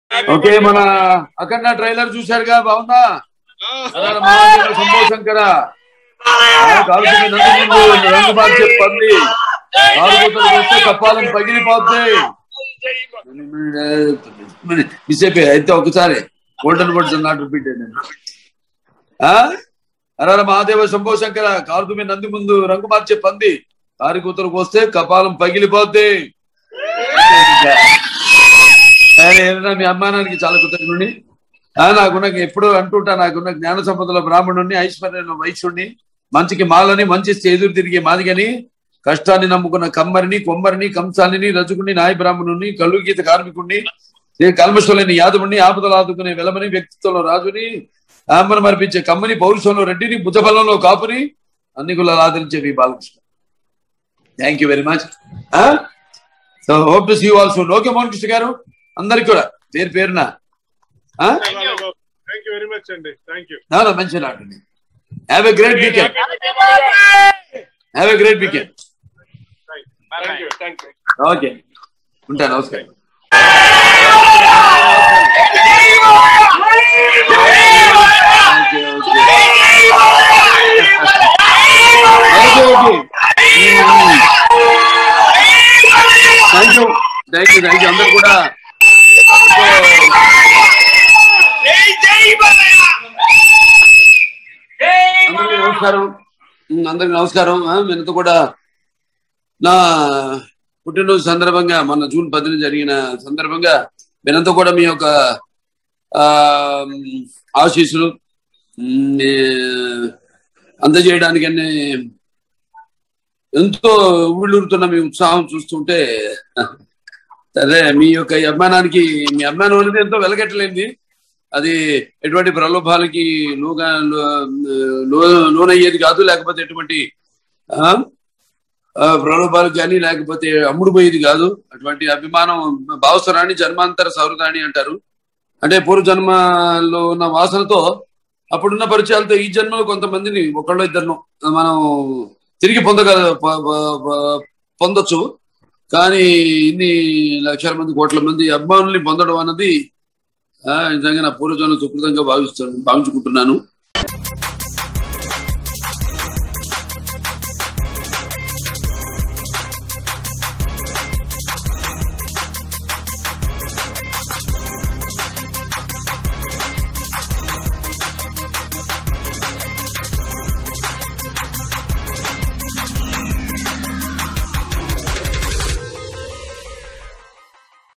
okay మన అఖండ trailer చూశారుగా బాగుందా అలా మహాదేవ శంభో శంకర కాలుతున్న నంది రంగు మార్చే పంది కాలుగుతలు వస్తే కప్పాలం పగిలిపోతాయి మిస్ అయిపోయి అయితే ఒకసారి గోల్డెన్ వర్డ్స్ నాట్ రిపీట్ అరాల మహాదేవ శంభో శంకర కాలుతుమి నంది ముందు రంగు మార్చే పంది కారి కూతురుకు వస్తే కపాలం పగిలిపోద్ది ఆయన ఏదైనా మీ అమ్మానానికి చాలా కృతజ్ఞుని ఆ, నాకున్న ఎప్పుడు అంటుంటా నాకున్న జ్ఞాన సంపదల బ్రాహ్మణుణ్ణి ఐశ్వర్యంలో వైశ్యుణ్ణి మంచికి మాలని మంచి ఎదురు తిరిగే మాదిగని కష్టాన్ని నమ్ముకున్న కమ్మరిని కొమ్మరిని కంసాలిని రజకుని నాయ బ్రాహ్మణుని కళ్ళు గీత కార్మికుణ్ణి కల్మషలేని యాదవుని ఆపదలు ఆదుకునే వెలమని వ్యక్తిత్వంలో రాజుని ఆంబరం అర్పించే కమ్మని పౌరుషంలో రెడ్డిని భుజబలంలో కాపుని అన్ని కులాలు ఆదరించేవి Balakrishna thank you very much so hope to see also okay Mohan Krishna garu అందరికి కూడా పేరు పేరున థ్యాంక్ యూ వెరీ మచ్ అండి థ్యాంక్ యూ మంచిగా ఆడండి have a great weekend have a great weekend thank you thank you okay ఉంటా నమస్కారం thank you thank you thank you అందరు కూడా అందరికీ నమస్కారం ఉమ్, అందరికి నమస్కారం ఆ, మీరంతా కూడా నా పుట్టినరోజు సందర్భంగా మొన్న జూన్ పదిన జరిగిన సందర్భంగా మీరంతా కూడా మీ యొక్క ఆ, ఉమ్, ఆశీస్సులు ఉమ్, ఏ, అందజేయడానికి అన్ని ఎంతో ఊళ్ళూరుతున్న మీ ఉత్సాహం చూస్తుంటే సరే మీ యొక్క ఈ అభిమానానికి మీ అభిమానం అనేది ఎంతో వెలగట్టలేంది అది ఎటువంటి ప్రలోభాలకి లోగా లో- లోనయ్యేది కాదు లేకపోతే ఎటువంటి ఆ, ఆ, ప్రలోభాలకు కానీ లేకపోతే అమ్ముడు పోయేది కాదు అటువంటి అభిమానం భావస్వరాన్ని జన్మాంతర సౌరదాని అంటారు అంటే పూర్వ జన్మలో ఉన్న వాసనతో అప్పుడున్న పరిచయాలతో ఈ జన్మలో కొంతమందిని ఒకళ్ళు ఇద్దరు మనం తిరిగి పొందగల ప- ప- ప- పొందొచ్చు కానీ ఇన్ని లక్షల మంది కోట్ల మంది అభిమానుల్ని పొందడం అన్నది ఆ, నిజంగా నా పూర్వజన్మ సుకృతంగా భావిస్తాను భావించుకుంటున్నాను